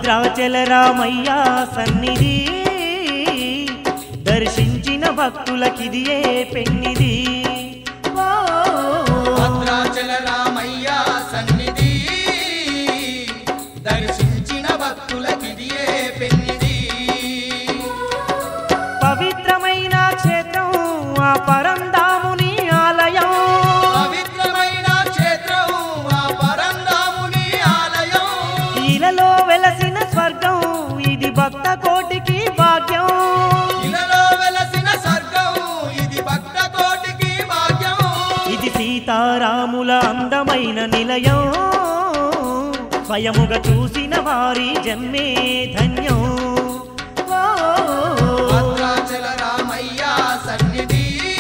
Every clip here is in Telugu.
భద్రాచల రామయ్య సన్నిధి దర్శించిన భక్తులకిదియే పెన్నిది ఓ, భద్రాచల రామయ్య సన్నిధి దర్శించిన భక్తులకిదియే పెన్నిది పవిత్రమైన క్షేత్రం ఆ పరందాముని ఆలయం పవిత్రమైన క్షేత్రం ఆ పరంధాముని ఆలయం ఇలలో వెలసిన స్వర్గం ఇది భక్త కోటికి భాగ్యం ఇలలో వెలసిన స్వర్గం ఇది భక్త కోటికి భాగ్యం ఇది సీతారాముల అందమైన నిలయం స్వయముగా చూసిన వారి జన్మే ధన్యం ఓ, భద్రాచల రామయ్య సన్నిధి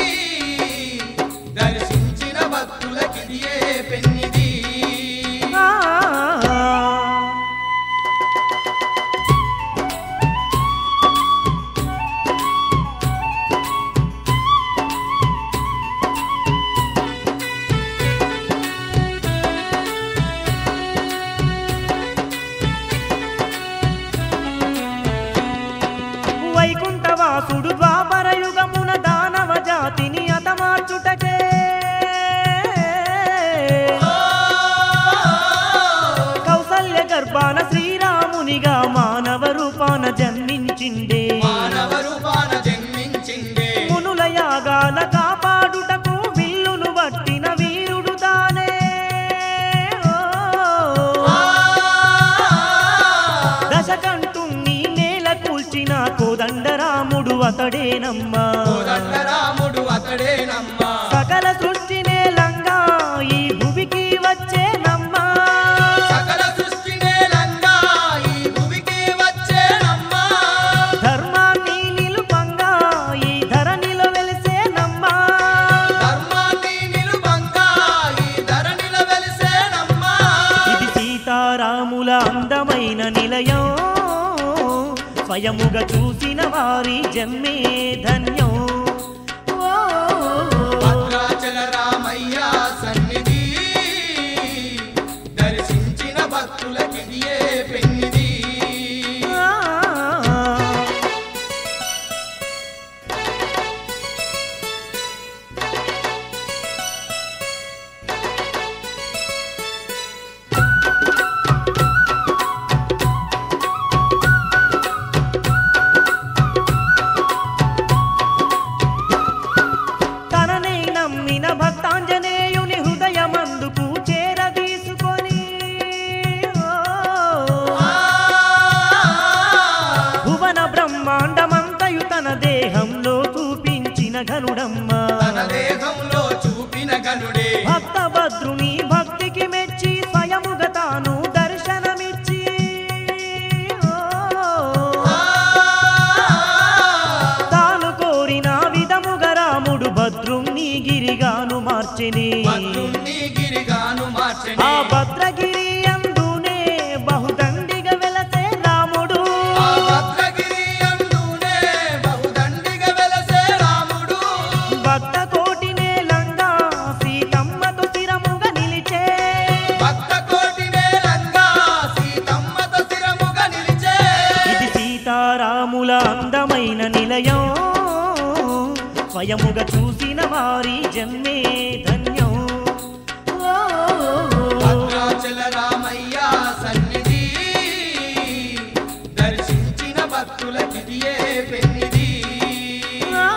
దర్శించిన భక్తులకిదియే పెన్నిది ఆ. వైకుంఠవాసుడు ద్వాపర యుగమున దానవ జాతిని అతమార్చుటకే కౌసల్య గర్భాన శ్రీరామునిగా మానవ రూపాన జన్మించిండే మానవ రూపాన జన్మించిందే మునుల యాగాల కాపాడుటకు విల్లును పట్టిన వీరుడు తానే ఓ. దశకంఠుణ్ణి నేల కూల్చిన కోదండరాముడు అతడేనమ్మా రాముడు అతడేనమ్మా సకల సృష్టి నేలంగా ఈ భువికి వచ్చేనమ్మా సకల సృష్టి నేలంగా ఈ భూమికి వచ్చేనమ్మా ధర్మాన్ని నిలుపంగా ఈ ధరణిలో వెలిసేనమ్మా ధర్మాన్ని నిలుపంగా ఈ ధరణిలో వెలిసేనమ్మా ఇది సీతారాముల అందమైన నిలయం స్వయముగా చూసిన వారి జన్మే ధన్యం ఓ, భద్రాచల రామయ్య సన్నిధి దర్శించిన భక్తులకిదియే పెన్నిది ఆ. తననే నమ్మిన భక్తాంజనేయుని హృదయమందుకు చేరదీసుకొని ఓ, భువన బ్రహ్మాండమంతయు తన దేహంలో చూపించిన ఘనుడమ్మా తన దేహంలో చూపిన గనుడే భక్త భద్రుని భక్తికి మెచ్చి స్వయముగా తాను దర్శనమిచ్చి ఓ, తాను కోరిన విధముగా రాముడు భద్రుణ్ణి గిరిగాను మార్చెని భద్రుణ్ణి గిరిగాను ఆ మార్చని భద్రగిరి అందునే బహుదండిగా వెలసే రాముడు ఆ భద్రగిరి అందునే బహుదండిగా వెలసే రాముడు భక్త కోటి నేలంగా సీతమ్మతో స్థిరముగా నిలిచే భక్త కోటి నేలంగా సీతమ్మతో స్థిరముగా నిలిచే ఇది సీతారాముల అందమైన నిలయం స్వయముగా చూసిన వారి జన్మే ధన్యం ఓ, భద్రాచల రామయ్య సన్నిధి దర్శించిన భక్తులకిదియే పెన్నిది ఆ.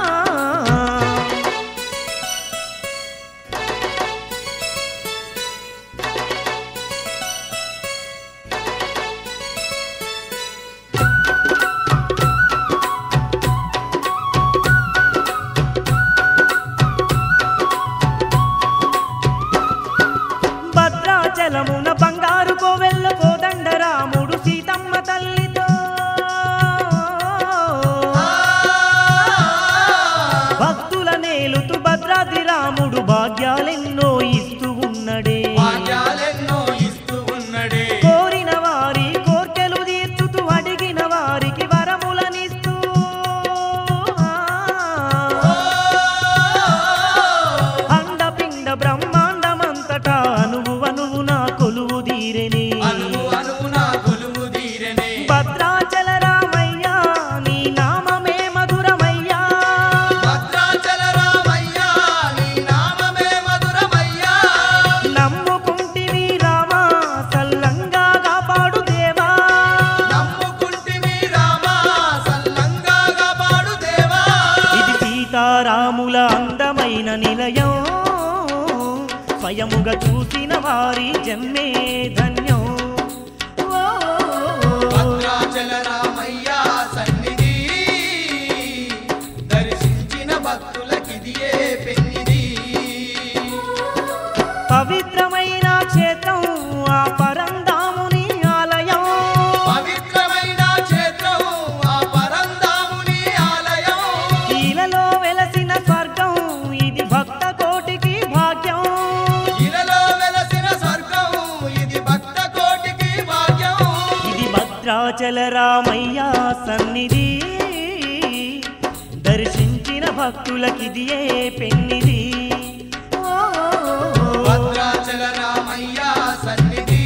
భద్ర సీతారాముల అందమైన నిలయం స్వయముగా చూసిన వారి జన్మే ధన్యం ఓ, భద్రాచల రామయ్య సన్నిధి దర్శించిన భక్తులకిదియే పెన్నిది పవిత్రమైన క్షేత్రం ఆ పరందాముని ఆలయం పవిత్రమైన క్షేత్రం ఆ పరంధాముని ఆలయం ఈలలో వెలసిన స్వర్గం ఇది భక్త కోటికి భాగ్యం ఇలలో వెలసిన స్వర్గం ఇది భక్త కోటికి భాగ్యం ఇది భద్రాచల రామయ్య సన్నిధి దర్శించిన భక్తులకిదియే పెన్నిది ఓ, భద్రాచల రామయ్య సన్నిధి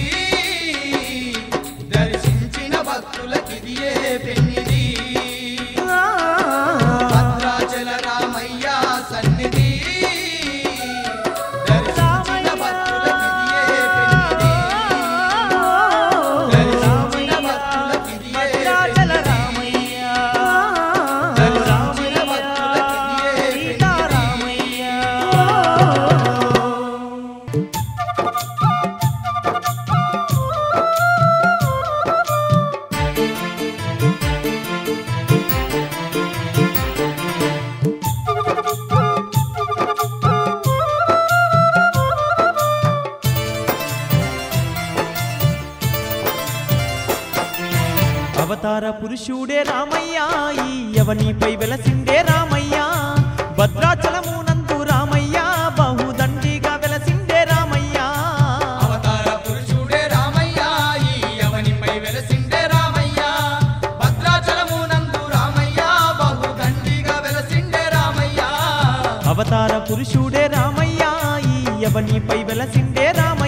దర్శించిన భక్తులకిదియే పెన్నిది ఆ, భద్రాచల రామయ్య సన్నిధి దర్శించిన భక్తులకిదియే పెన్నిది దర్శించిన భక్తులకిదియే భద్రాచల రామయ్య దర్శించిన రామయ్య భక్తులకిదియే సీతారామయ్య అవతార పురుషుడే రామయ్య ఈ యవనిపై వెలసిండే రామయ్య భద్రాచలము నందు రామయ్య బహుదండిగా వెలసిండే రామయ్య అవతార పురుషుడే రామయ్య ఈ యవనిపై వెలసిండే రామయ్య భద్రాచలము నందు రామయ్య బహుదండిగా వెలసిండే రామయ్య అవతార పురుషుడే రామయ్య ఈ యవనిపై వెలసిండే రామయ్య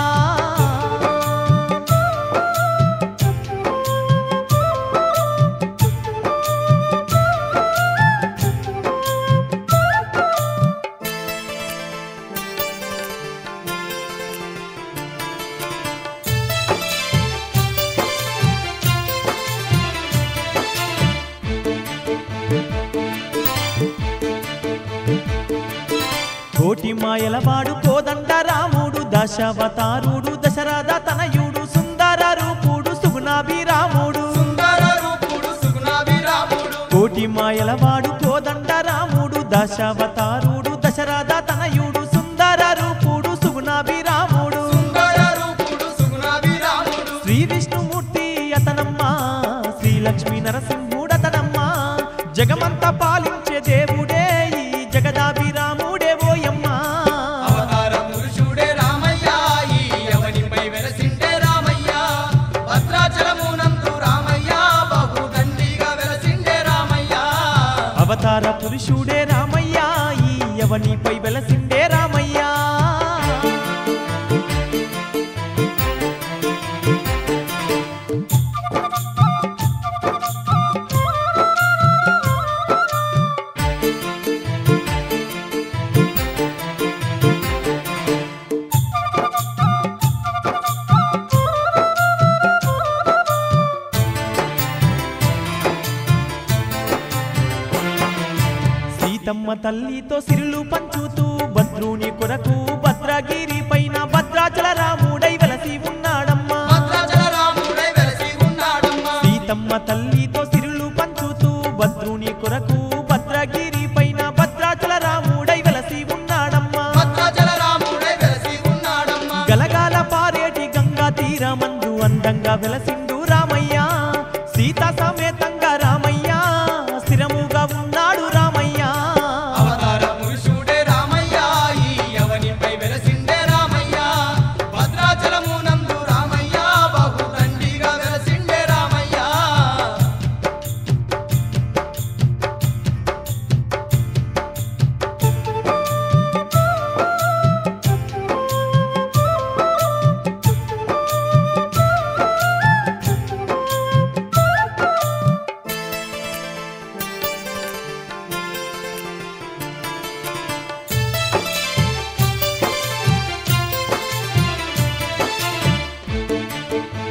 కోటి మాయల వాడు కోదండ రాముడు దశావతారుడు దశరథ తనయుడు సుందర రూపుడు సుగుణాభిరాముడు సుందర రూపుడు సుగుణాభిరాముడు కోటి మాయల వాడు కోదండ రాముడు దశావతారుడు దశరథ తనయుడు సుందర రూపుడు సుగుణాభిరాముడు సుందర రూపుడు సుగుణాభిరాముడు శ్రీ విష్ణుమూర్తి అతనమ్మ శ్రీలక్ష్మీ నరసింహుడతనమ్మ జగమంతా పాలించే దేవుడే ఈ జగదాభిరాముడే ఓయమ్మ అవతార పురుషుడే రామయ్య ఈ యవనిపై వెలసిండే రామయ్య భద్రాచలము నందు రామయ్య బహుదండిగా వెలసిండే రామయ్య అవతార పురుషుడే రామయ్య ఈ యవనిపై వెలసిండే రామయ్య సీతమ్మ తల్లితో సిరులు పంచుతూ భద్రుని కొరకు భద్రగిరి పైన భద్రాచల రాముడై వెలసి ఉన్నాడమ్మా భద్రాచల రాముడై వెలసి ఉన్నాడమ్మా సీతమ్మ తల్లితో సిరులు పంచుతూ భద్రుని కొరకు భద్రగిరి పైన భద్రాచల రాముడై వెలసి ఉన్నాడమ్మా భద్రాచల రాముడై వెలసి ఉన్నాడమ్మా గలగాల పారేటి గంగా తీరమందు అందంగా వెలసిండు రామయ్య సీత సమేతంగా రామయ్య స్థిరముగా ఉన్నాడు రామయ్య అవతార పురుషుడే రామయ్య ఈ యవనిపై వెలసిండే రామయ్య భద్రాచలము నందు రామయ్య బహుదండిగా వెలసిండే రామయ్య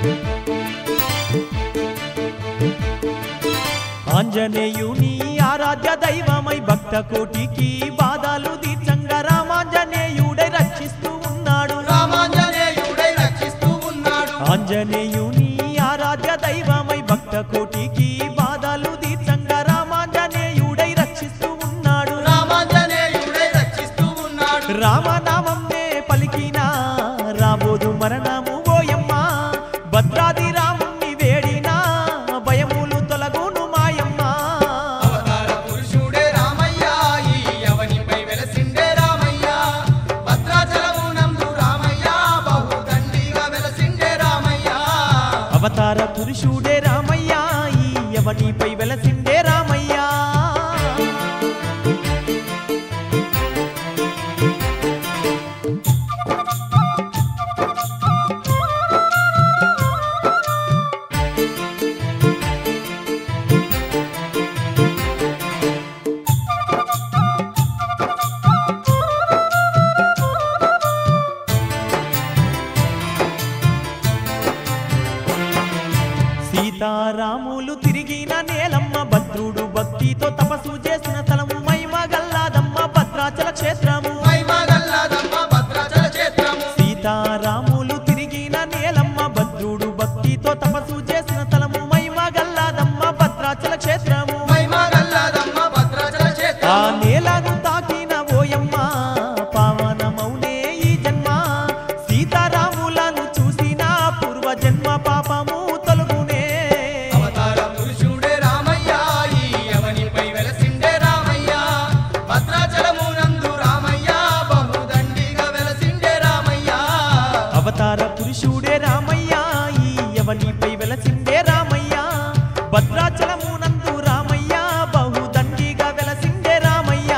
ఆంజనేయుని ఆరాధన ఆరాధ్య దైవమై భక్త కోటికి బాధలు తీర్చంగా రామాంజనేయుడై రక్షిస్తూ ఉన్నాడు రామాంజనేయుడై రక్షిస్తూ ఉన్నాడు ఆంజనేయుని ఆరాధ్య దైవమై భక్త కోటికి బాధలు తీర్చంగా రామాంజనేయుడై రక్షిస్తూ ఉన్నాడు రామాంజనేయుడై రక్షిస్తూ ఉన్నాడు రామనామంనే పలికిన రాబోదు మరణము ఓయమ్మ భద్రాది రాముణ్ణి వేడినా భయములు తొలగును మాయమ్మ అవతార పురుషుడే రామయ్య ఈ అవనిపై వెలసిండే రామయ్య భద్రాచలమునందు రామయ్య బహుదండిగా వెలసిండే రామయ్య అవతార పురుషుడే రామయ్య ఈ యవనిపై వెలసిండే రామయ్య సీతారాములు తిరిగిన నేలమ్మ భద్రుడు భక్తితో తపస్సు చేసిన స్థలము మహిమ గల్లాదమ్మ భద్రాచల క్షేత్రము మహిమగల్లదమ్మ భద్రాచల క్షేత్రము సీతారాములు తిరిగిన నేలమ్మ భద్రుడు భక్తితో తపస్సు చేసిన స్థలము మహిమ గల్లాదమ్మ భద్రాచల క్షేత్రము మహిమగల్లదమ్మ భద్రాచల ఆ క్షేత్రము నేలను తాకిన ఓయమ్మ పావనమౌనే ఈ జన్మ సీతారాములను చూసిన పూర్వ జన్మ పాపము తొలగునే అవతార పురుషుడే రామయ్య ఈ అవనిపై వెలసిండే రామయ్య భద్రాచలమునందు రామయ్య బహుదండిగా వెలసిండే రామయ్య అవతార పురుషుడే రామయ్య ఈ యవనిపై వెలసిండే రామయ్య భద్రాచలమునందు రామయ్య బహుదండిగా వెలసిండే రామయ్య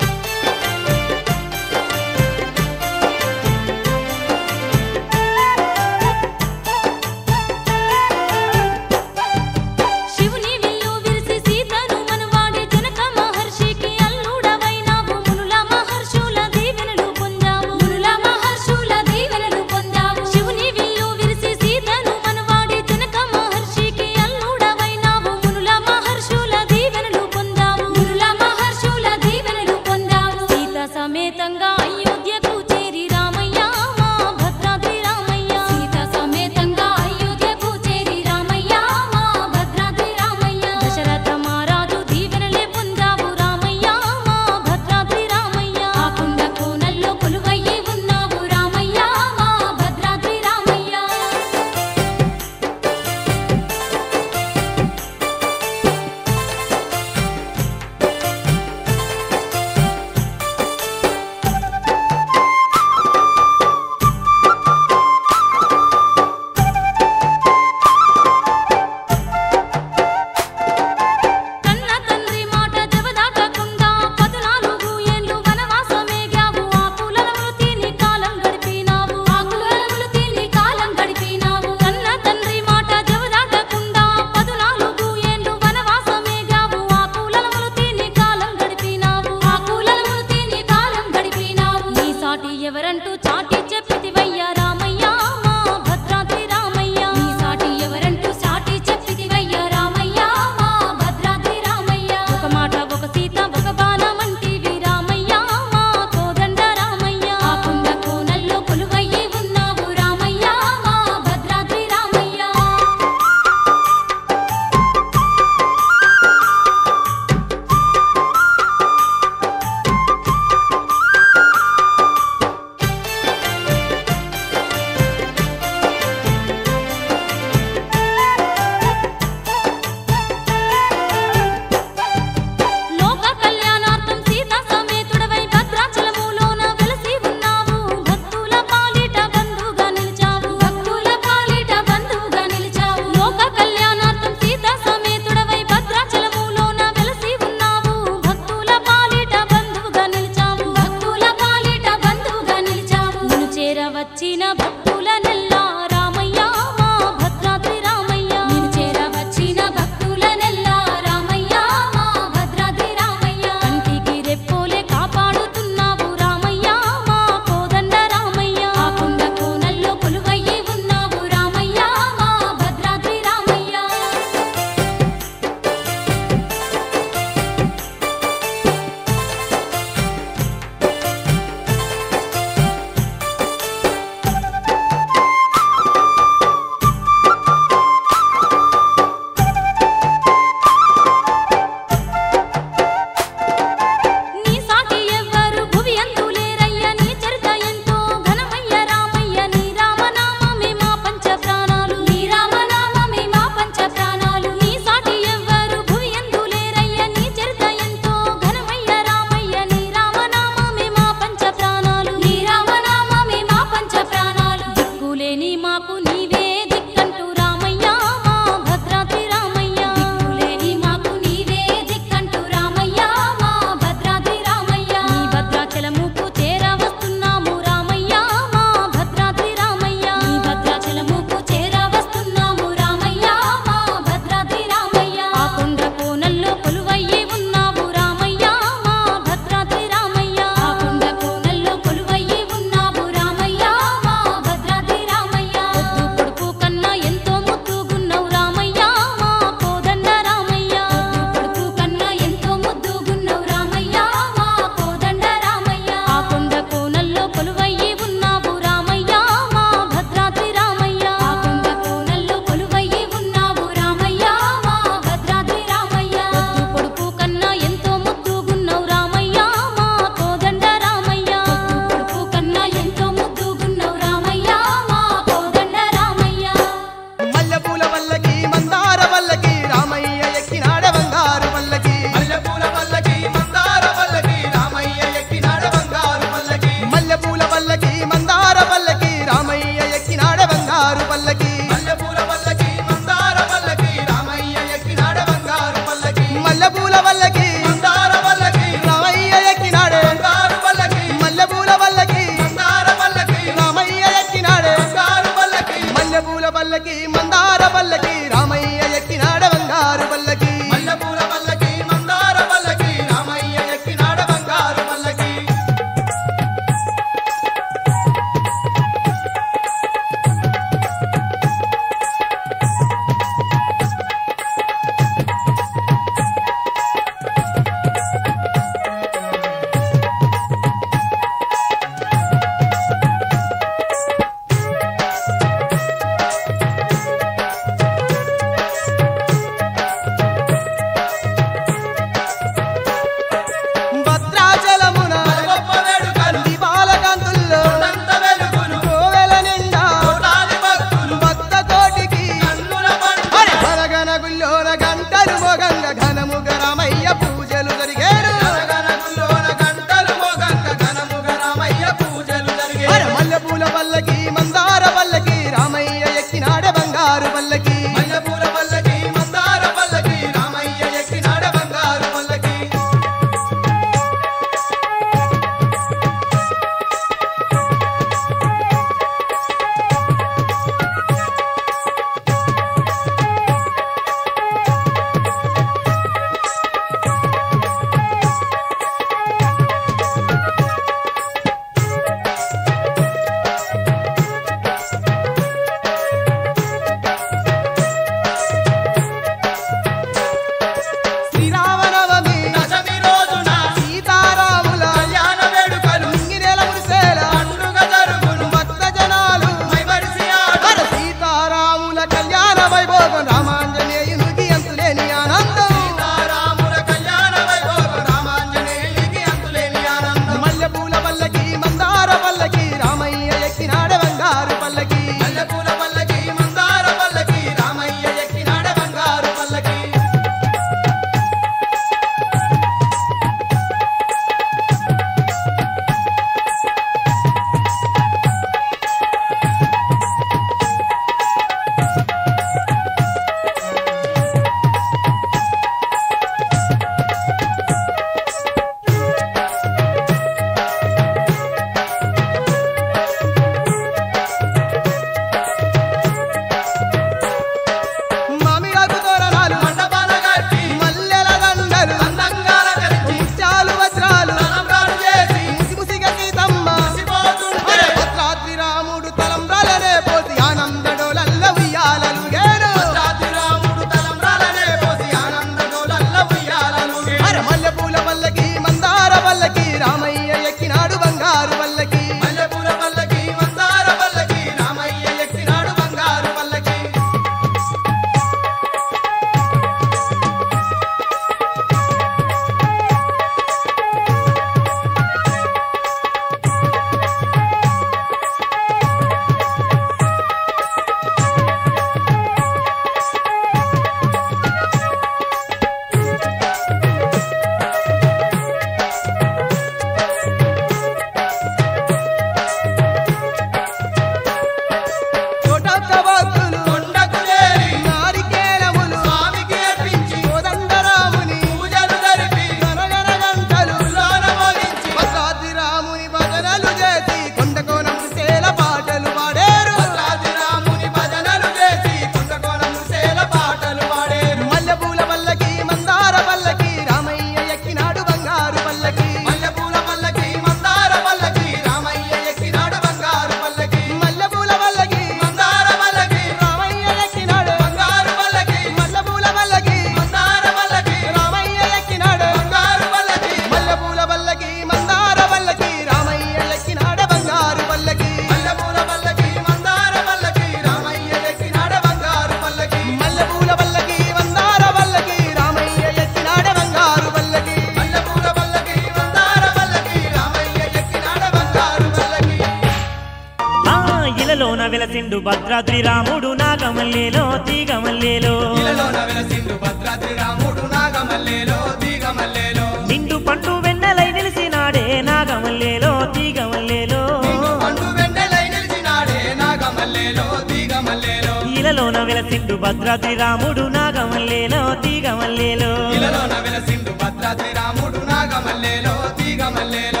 వెలసిండు భద్రాద్రి రాముడు నాగమల్లేలో తీగమల్లేలో ఇలలోన వెలసిండు భద్రాద్రి రాముడు నాగమల్లేలో తీగమల్లేలో నిండు పండు వెన్నెలై నిలిసినాడే నాగమల్లేలో తీగమల్లేలో నిన్ను పండు వెన్నెలై నిలిచినాడే నాగమల్లేలో తీగమల్లేలో ఇలలోన వెలసిండు భద్రాద్రి రాముడు నాగమల్లేలో తీగమల్లేలో ఇలలోన వెలసిండు భద్రాద్రి రాముడు నాగమల్లేలో తీగమల్లేలో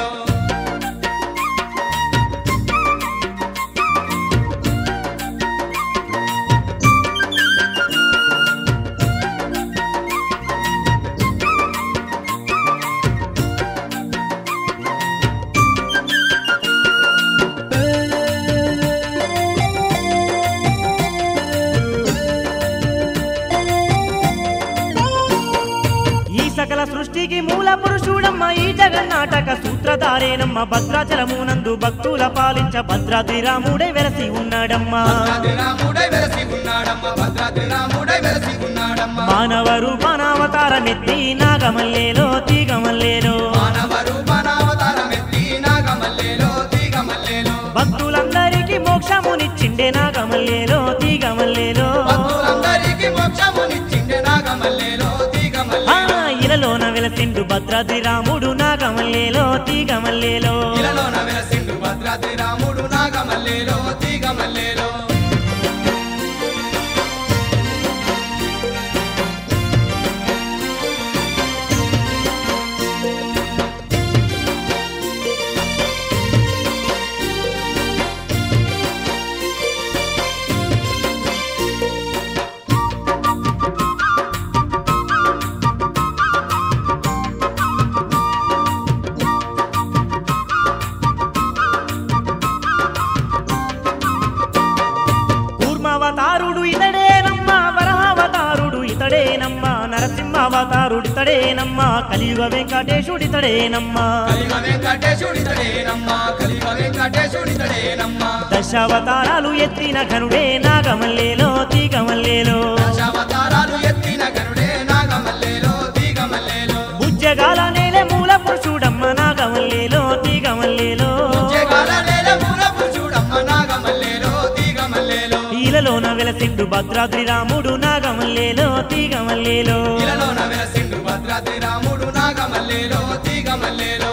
ఈ సకల సృష్టికి మూల పురుషుడమ్మ ఈ జగన్నాటక సూత్రధారేనమ్మ భద్రాచలమునందు భక్తుల పాలించ భద్రాద్రి రాముడే వెలసి ఉన్నాడమ్మా భద్రాద్రి రాముడై వెలసి ఉన్నాడమ్మ భద్రాద్రి రాముడై వెలసి ఉన్నాడమ్మ మానవ రూపానావతారమెత్తి నాగమల్లేలో తీగమల్లేలో మానవ రూపనావతారమెత్తి నాగమల్లేలో తీగమల్లేలో భక్తులందరికీ మోక్షమునిచ్చిండే నాగమల్లేలో తీగమల్లేలో భక్తులందరికీ మోక్షమునిచ్చిండే నాగమల్లేలో ఆ తీగమల్లేలో ఇలలోన వెలసిండు భద్రాద్రి రాముడు నాగమల్లేలో తీగమల్లేలో ఇలలోన వెలసిండు భద్రాద్రి రాముడు నాగమల్లేలో తీగమల్లేలో కూర్మావతారుడు ఇతడేనమ్మా వరహావతారుడు ఇతడేనమ్మా నరసింహావతారుడు ఇతడేనమ్మా కలియుగ వెంకటేశుడితడేనమ్మా కలిగ వెంకటేశుడితడేనమ్మా కలిగ వెంకటేశుడితడేనమ్మా దశావతారాలు ఎత్తిన ఘనుడే నాగమల్లేలో తీగమల్లేలో దశావతారాలు ఎత్తిన గరుడే నాగమల్లేలో తీగమల్లేలో ఉజ్జగాల నేల మూల పురుషుడమ్మ నాగమల్లేలో తీగమల్లేలో జగాల నేల మూలపు చూడమ్మ నాగమల్లేలో తీగమల్లేలో ఈలలోన వెలసిండు భద్రాద్రి రాముడు నాగమల్లేలో తీగమల్లేలో ఇలలోన వెలసిండు భద్రాద్రి రాముడు నాగమల్లేలో తీగమల్లేలో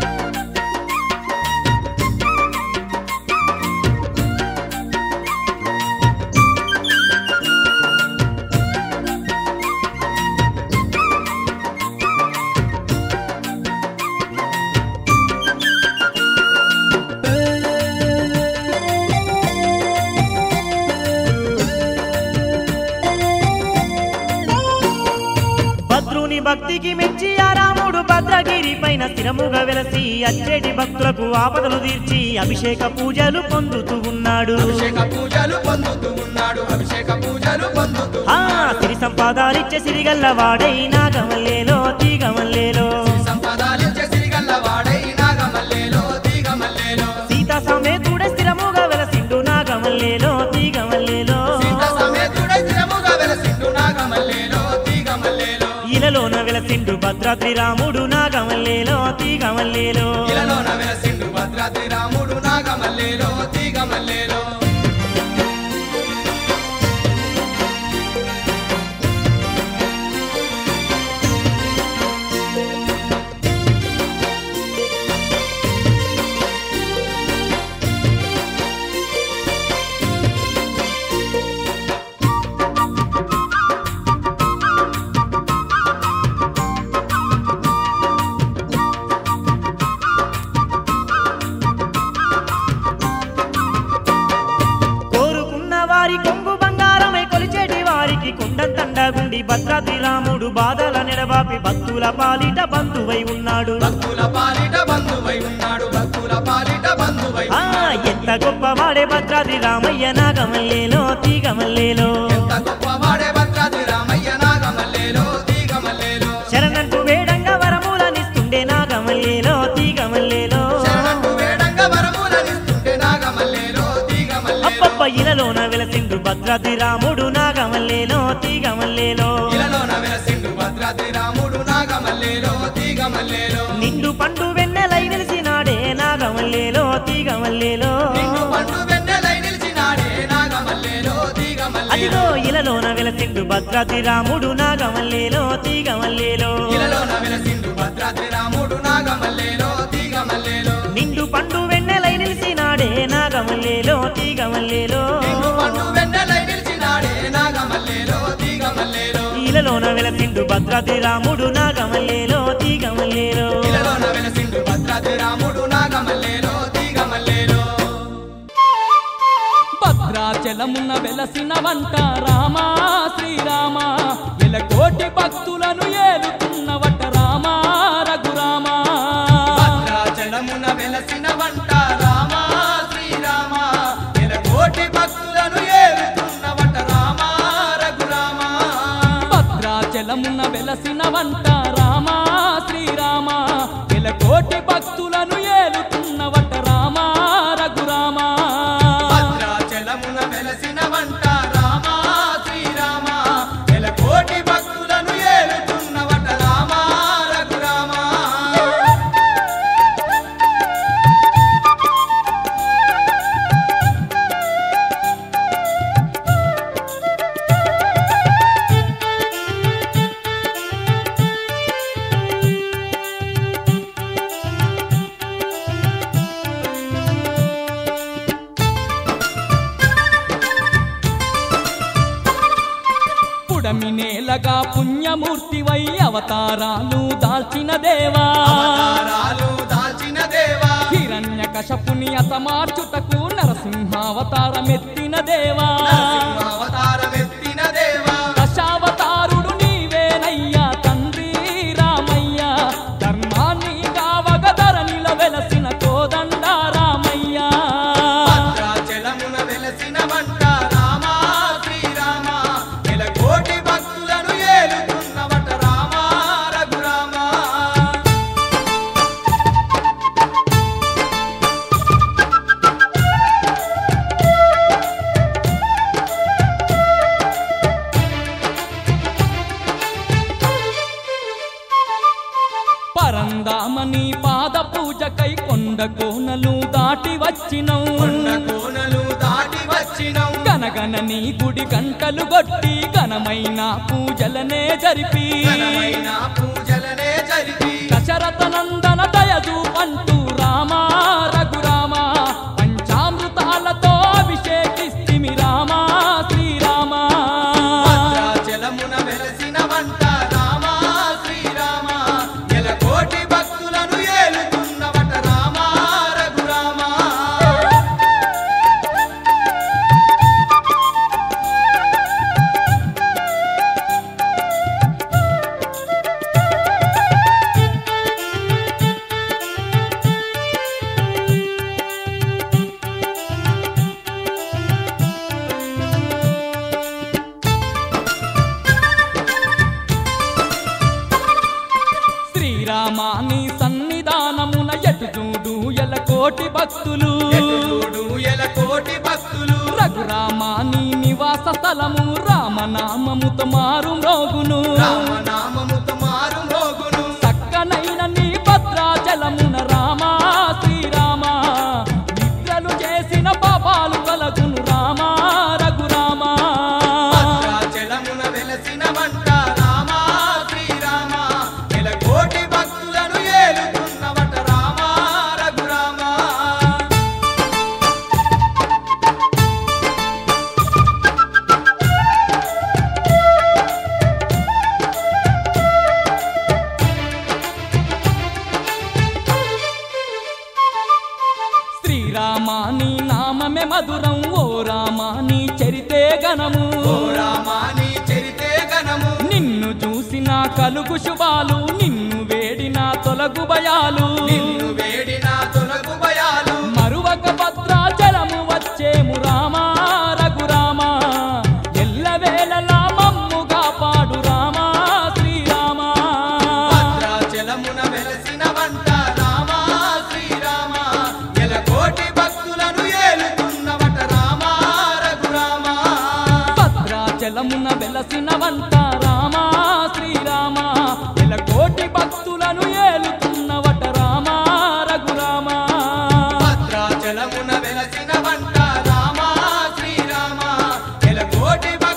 భద్రుని భక్తికి మెచ్చి ఆ రాముడు భద్రగిరి పైన స్థిరముగా వెలసి అచ్చేటి భక్తులకు ఆపదలు తీర్చి అభిషేక పూజలు పొందుతూ ఉన్నాడు అభిషేక పూజలు పొందుతూ ఉన్నాడు అభిషేక పూజలు పొందుతూ ఆ సిరి సంపాదాలిచ్చే సిరిగల్ల వాడై నాగమల్లేలో తీగమల్లేలో సంపదాలించే సిరిగల్ల వాడై నాగమల్లేలో తీగమల్లేలో సీత సమేతుడే స్థిరముగా వెలసిండు నాగమల్లేలో తీగమల్లేలో సీత సమేతుడై స్థిరముగా వెలసిండు నాగమల్లేలో తీగమల్లేలో ఇలలోన వెలసిండు భద్రాద్రి రాముడు నాగమల్లేలో తీగమల్లేలో ఇలలోన వెలసిండు భద్రాద్రి రాముడు నాగమల్లేలో తీగమల్లేలో కోరుకున్న వారి కొంగు బంగారమై కొలిచేటి వారికి కొండంతండగుండి భద్రాద్రి రాముడు బాధల నెడబాపి భక్తుల పాలిట బంధువై ఉన్నాడు భక్తుల పాలిట బంధువై ఉన్నాడు భక్తుల పాలిట బంధువై ఆ ఎంత గొప్పవాడే భద్రాద్రి రామయ్య నాగమల్లేలో తీగమల్లేలో ఎంత గొప్పవాడే భద్రాద్రి రామయ్య నాగమల్లేలో తీగమల్లేలో శరణంటూ వేడంగా వరములనిస్తుండే నాగమల్లేలో తీగమల్లేలో శరణంటూ వేడంగా వరములనిస్తుంటే నాగమల్లేలో తీగమల్లేలో అప్పప్ప ఇలలోన వెలసిండు భద్రాద్రి రాముడు నాగమల్లేలో తీగమల్లేలో ఇలలోన వెలసిండు భద్రాద్రి రాముడు నాగమల్లేలో తీగమల్లేలో నిండు పండు వెన్నెలై నిలిసినాడే నాగమల్లేలో తీగమల్లేలో నిన్ను పండు వెన్నెలై నిలిచినాడే నాగమల్లేలో అదిగో ఇలలోన వెలసిండు భద్రాద్రి రాముడు నాగమల్లేలో తీగమల్లేలో ఇలలోన వెలసిండు భద్రాద్రి రాముడు నాగమల్లేలో తీగమల్లేలో నిండు పండు వెన్నెలై నిలిచినాడే నాగమల్లేలో తీగమల్లేలో నిండు పండు వెన్నెలై నిలిచినాడే నాగమల్లేలో తీగమల్లేలో ఇలలోన వెలసిండు భద్రాద్రి రాముడు నాగమల్లేలో తీగమల్లేలో ఇలలోన వెలసిండు భద్రాద్రి రాముడు నాగమల్లేలో తీగమల్లేలో భద్రాచలమున వెలసిన వంట రామా శ్రీరామ ఇలా కోటి భక్తులను ఏలుతున్నవట రామా రఘురామా భద్రాచలమున వెలసిన వంట రామ శ్రీరామ నెల కోటి భక్తులను ఏలుతున్నవట రామ రఘురామ భద్రాచలమున వెలసిన వంట రామా శ్రీరామ ఇలా కోటి భక్తులను ఏలుతున్నవట రామా రఘురామా భద్రాచలమున వెలసిన వంట రామ శ్రీరామ నెల కోటి భక్తులను ఏలుతున్నవట రామ రఘురామ పుడమి నేలగా పుణ్యమూర్తివై అవతారాలు దాల్చిన దేవా అవతారాలు దాల్చిన దేవా హిరణ్య కశపుని అతమార్చుటకు నరసింహావతారమెత్తిన దేవా అవతారమెత్తిన దేవా దశావతారుడు నీవేనయ్యా తండ్రి రామయ్య ధర్మాన్ని కావగ ధరణిల వెలసిన కోదండ రామయ్య భద్రాచలమున వెలసిన వంట రామ శ్రీరామ నెల కోటి భక్తులను ఏలుతున్నవట రామ రఘురామ పరందామని పాద పూజకై కొండ కోనలు దాటి వచ్చినవు కొండ కోనలు దాటి వచ్చినం గనగన నీ గుడి గంటలు కొట్టి ఘనమైన పూజలనే జరిపి ఘనమైన పూజలనే జరిపి దశరథ నందన దయదు అంటూ రామా రఘురామ పంచామృతాలతో అభిషేకిస్తిమి రామా శ్రీరామ భద్రాచలమున వెలసిన వంట రామ శ్రీరామ నెల కోటి భక్తులను ఏలుతున్నవట రామ రఘురామ శ్రీరామాని సన్నిధానమున ఎటు చూడు ఎల కోటి భక్తులు ఎటుడు ఎల కోటి భక్తులు రఘురామాని నివాస స్థలము రామనామముతో మారు మ్రోగును రామనామముతో మారు మోగును చక్కనైన నీ భద్రాచలమున రామా శ్రీరామ నిద్రలు చేసిన పాపాలు కలగును రామా రఘురామ భద్రాచలమున వెలసిన వంట రామ శ్రీరామ నెల కోటి భక్తులను ఏలుతున్నవట రామ రఘురామ శ్రీరామాని నామమే మధురం ఓ రామాని చరితే గణము ఓ రామాని చరితే గణము నిన్ను చూసిన కలుగు శుభాలు నిన్ను వేడిన తొలగు భయాలు నిన్ను వేడిన తొలగు భయాలు మరువక భద్రాచలము వచ్చేము రామా రఘురామ ఎల్లవేళలా మమ్ము కాపాడు రామా శ్రీరామ భద్రాచలమున వెలసిన వంట రామ శ్రీరామ నెల కోటి భక్తులను ఏలుతున్నవట రామ రఘురామ భద్రాచలమున వెలసిన వంట రామా శ్రీరామ ఇలా కోటి భక్తులను ఏలుతున్నవట రామా రఘురామ భద్రాచలమున వెలసిన వంట రామ శ్రీరామ నెల కోటి భక్తులను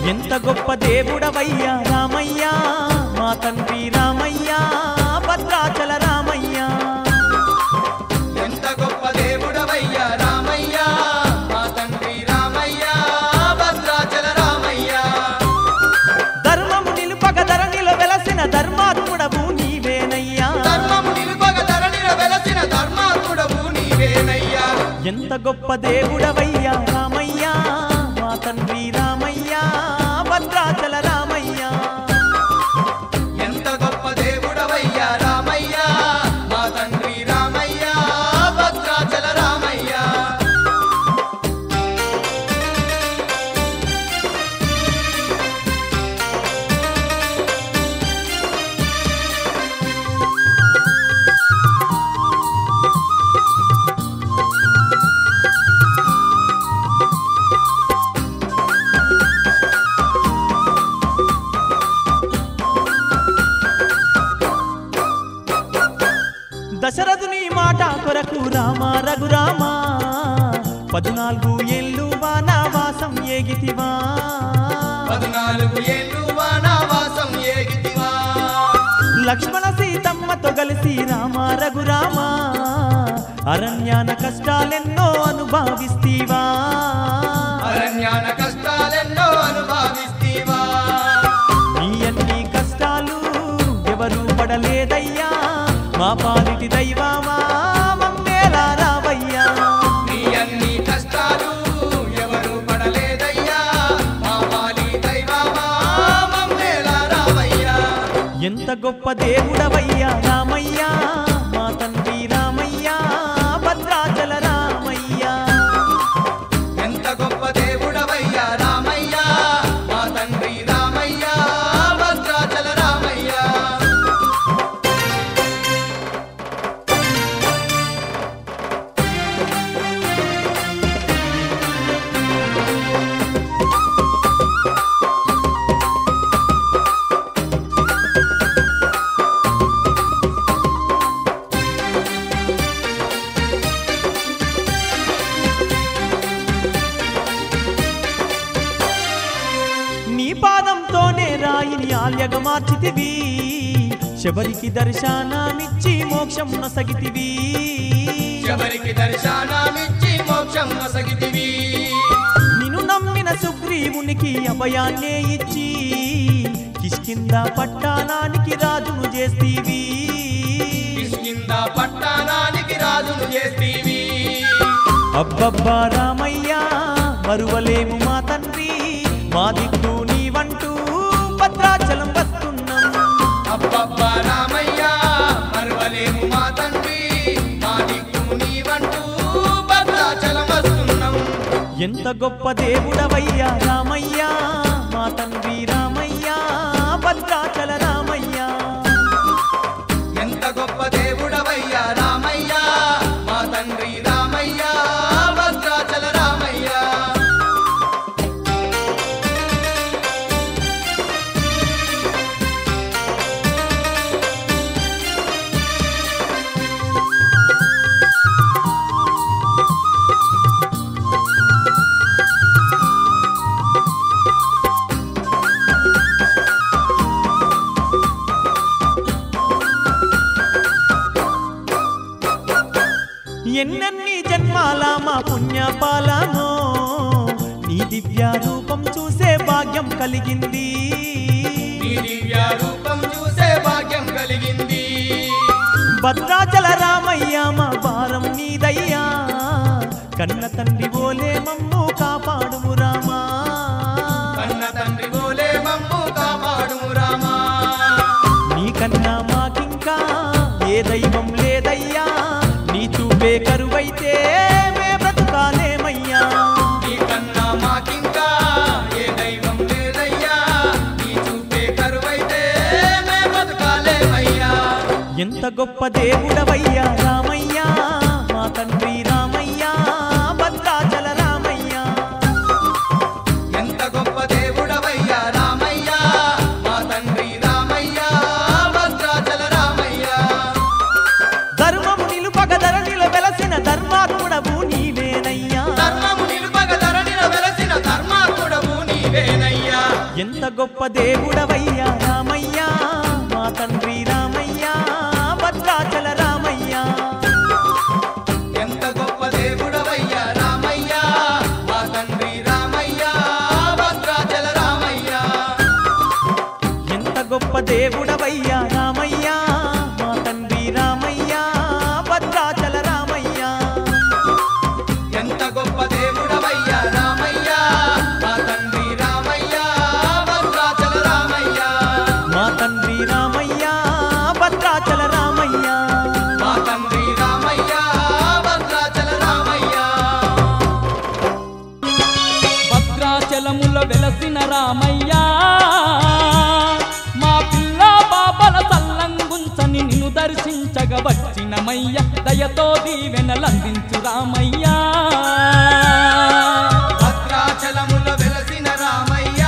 ఎంత గొప్ప దేవుడవయ్యా రామయ్యా మా తండ్రి రామయ్యా భద్రాచల రామయ్యా ఎంత గొప్ప దేవుడవయ్యా రామయ్య మా తండ్రి రామయ్య భద్రాచల రామయ్య ధర్మము నిలుపక ధరణిలో వెలసిన ధర్మాత్ముడవు నీవేనయ్యా ధర్మము నిలుపగ ధరణిలో వెలసిన ధర్మాత్ముడవు నీవేనయ్యా ఎంత గొప్ప దేవుడవయ్యా రామయ్యా మా తండ్రి రామయ్యా భద్రాచల రామయ్యా ఎంత గొప్ప దేవుడవయ్యా రామయ్య మా తండ్రి రామయ్య భద్రాచల రామయ్య దశరథుని మాట కొరకు రామ రఘురామ పద్నాలుగు ఏళ్ళు వానవాసం ఏగితివా పద్నాలుగు ఏళ్ళు వానవాసం ఏగితివా లక్ష్మణ సీతమ్మతో కలిసి రామ రఘురామ అరణ్యాన కష్టాలెన్నో అనుభవిస్తీవా అరణ్యాన కష్టాలెన్నో అనుభవిస్తీవా నీ అన్ని కష్టాలు ఎవరు పడలేదయ్యా మా పాలిటి దైవమా మమ్మేలా రావయ్యా నీ అన్ని కష్టాలు ఎవరు పడలేదయ్యా మా పాలి దైవమా మమ్మేలా రావయ్యా ఎంత గొప్ప దేవుడవయ్యా రామయ్యా మా తండ్రి రామయ్యా భద్రాచల రామయ్యా ఎంత గొప్ప దేవుడవయ్యా రామయ్య మా తండ్రి రామయ్య భద్రాచల రామయ్య నీ పాదంతోనే రాయిని ఆల్యగా మార్చితివి శబరికి దర్శనమిచ్చి మోక్షం నొసగితివి ఎవరికి దర్శనమిచ్చి మోక్షం నొసగితివి నిన్ను నమ్మిన సుగ్రీవునికి అభయాన్నే ఇచ్చి కిష్కింద పట్టణానికి రాజును చేస్తీవి కిష్కింద పట్టణానికి రాజును చేస్తీవి అబ్బబ్బా రామయ్యా మరువలేము మా తండ్రి మా దిక్కు నీవంటూ భద్రాచలం వస్తున్నాం అబ్బబ్బా రామయ్య మరువలేము మా తండ్రి మా దిక్కు నీవంటూ భద్రాచలం వస్తున్నాం ఎంత గొప్ప దేవుడవయ్యా రామయ్యా మా తండ్రి రామయ్యా భద్రాచల రామయ్యా ఎంత గొప్ప దేవుడవయ్యా రామయ్య మా తండ్రి రామయ్య భద్రాచల రామయ్య ఎన్నెన్ని జన్మాల మా పుణ్యపాలమో నీ దివ్య రూపం చూసే భాగ్యం కలిగింది నీ దివ్య రూపం చూసే భాగ్యం కలిగింది భద్రాచల రామయ్య మా భారం నీదయ్యా కన్న తండ్రి ఓలే మమ్ము కాపాడుము రామా కన్న తండ్రి బోలే మమ్ము కాపాడుము రామా నీకన్నా మాకింకా ఏ దైవం లేదయ్యా నీ చూపే కరువైతే మే బ్రతుకాలేమయ్యా నీ కన్నా మాకింకా ఏ దైవం లేదయ్యా నీ చూపే కరువైతే మే బతకాలేమయ్యా ఎంత గొప్ప దేవుడవయ్యా రామయ్యా మా తండ్రి రామయ్యా భద్రాచల రామయ్యా ఎంత గొప్ప దేవుడవయ్యా రామయ్య మా తండ్రి రామయ్య భద్రాచల రామయ్య ధర్మము నిలుపగ ధరణిలో వెలసిన ధర్మాత్ముడవు నీవేనయ్యా ధర్మము నిలుపగ ధరణిలో వెలసిన ధర్మాత్ముడవు నీవేనయ్యా గొప్ప దేవుడవయ్యా రామయ్య మా తండ్రి రామయ్య భద్రాచల రామయ్య ఎంత గొప్ప దేవుడవయ్యా రామయ్య మా తండ్రి రామయ్య భద్రాచల రామయ్య ఎంత గొప్ప దేవుడవయ్యా రామయ్య మా తండ్రి రామయ్య భద్రాచల రామయ్య ఎంత గొప్ప దేవుడవయ్యా రామయ్య మా తండ్రి రామయ్య భద్రాచల రామయ్య మా తండ్రి రామయ్య భద్రాచల రామయ్య మా తండ్రి రామయ్య భద్రాచల రామయ్య భద్రాచలముల వెలసిన రామయ్యా మా పిల్ల పాపల తల్లంగుంచని నిన్ను దర్శించగ వచ్చినమయ్య దయతో దీవెనలందించు రామయ్యా భద్రాచలములో వెలసిన రామయ్య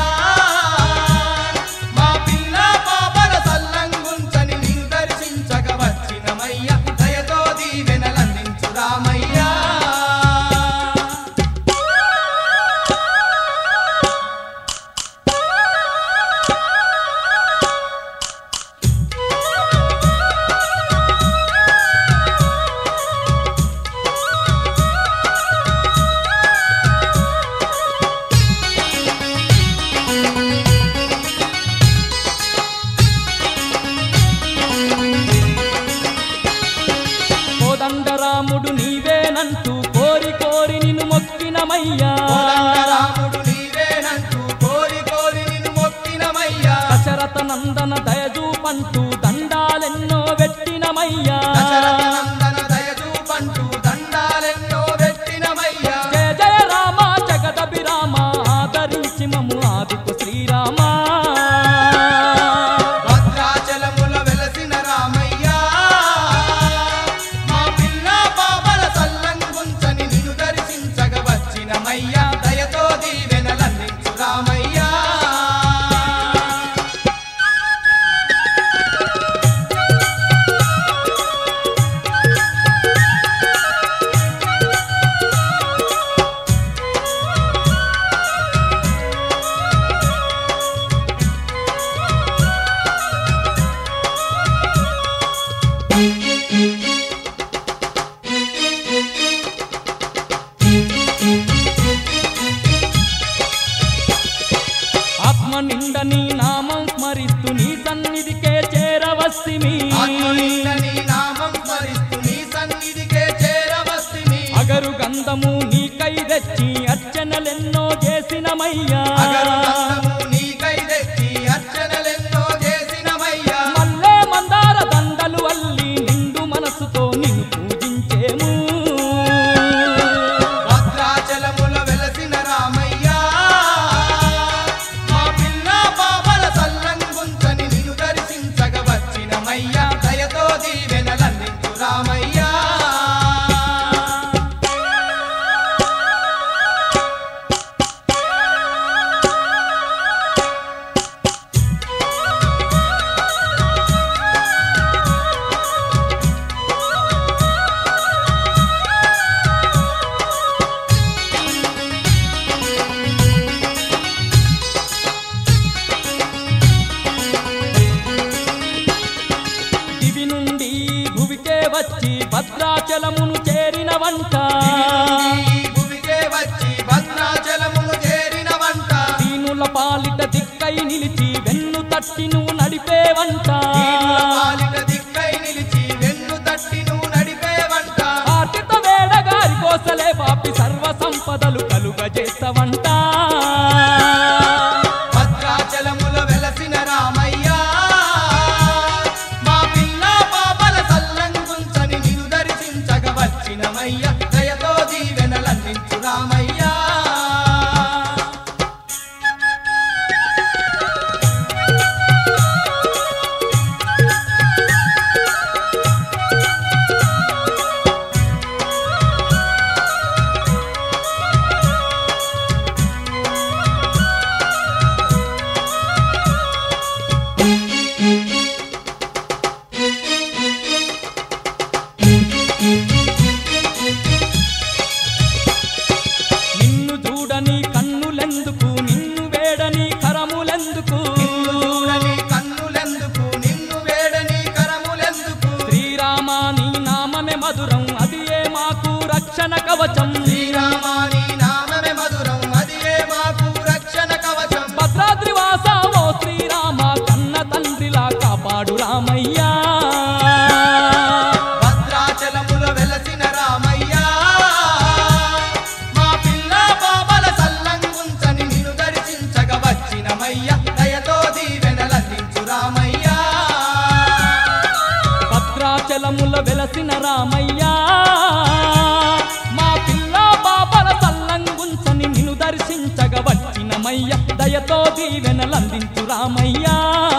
మా పిల్ల పాపల సల్లంగుంచని నిన్ను దర్శించగ వచ్చినమయ్య దయతో దీవెనలందించు రామయ్య కోదండరాముడు నీవేనంటూ కోరి కోరి నిన్ను మొక్కినమయ్యా కోదండరాముడు నీవేనంటూ కోరి కోరి నిన్ను మొక్కినమయ్యా దశరథ నందన దయజూపంటూ దండాలెన్నో పెట్టినమయ్యా దశరథ నందన దయచూపంటూ దండాలెన్నో పెట్టినమయ్యా జయ జయ రామ జగదభిరామ ఆదరించి మము ఆదుకు శ్రీరామ భద్రాచలముల వెలసిన రామయ్య మా పిల్ల పాపల సల్లంగుంచని నిన్ను దర్శించగ వచ్చినమయ్య దయతో దీవెనలందించు రామయ్య ఆత్మ నిండ నీ నామం స్మరిస్తూ నీ సన్నిధికే చేరవస్తిమి ఆత్మనింద నీ నామం స్మరిస్తూ నీ సన్నిధికే చేరవస్తిని అగరు గంధము నీకై తెచ్చి అర్చనలెన్నో చేసినమయ్యా అగరు దండము నీకై తెచ్చి అర్చనలెన్నో చేసినమయ్యా మల్లె మందార దండలు అల్లి నిండు మనసుతో నిన్ను పూజించేము భద్రాచలముల వెలసిన రామయ్య మా పిల్ల పాపల సల్లంగుంచని నిన్ను దర్శించగ వచ్చినమయ్య దయతో దీవెనలందించు రామయ్య దివి నుండి భువికే వచ్చి భద్రాచలమును చేరిన వంట ఈ భూమికే వచ్చి భద్రాచలమును చేరిన వంట దీనుల పాలిట దిక్కై నిలిచి వెన్ను తట్టి నువ్వు నడిపే వంట దీనుల పాలిట దిక్కై నిలిచి వెన్ను తట్టి నువ్వు నడిపే వంట ఆటిత వేడగారి కోసలే పాపి సర్వ సంపదలు కలుగజేస్తవంట భద్రాచలముల వెలసిన రామయ్య మా పిల్ల పాపల సల్లంగుంచని నిన్ను దర్శించగ వచ్చినమయ్య దయతో దీవెనలందించు రామయ్య జగముల వెలసిన రామయ్యా మా పిల్ల బాబల తల్లంగుంచని నిన్ను దర్శించగ వచ్చినమయ్య దయతో దీవెనలందించు రామయ్యా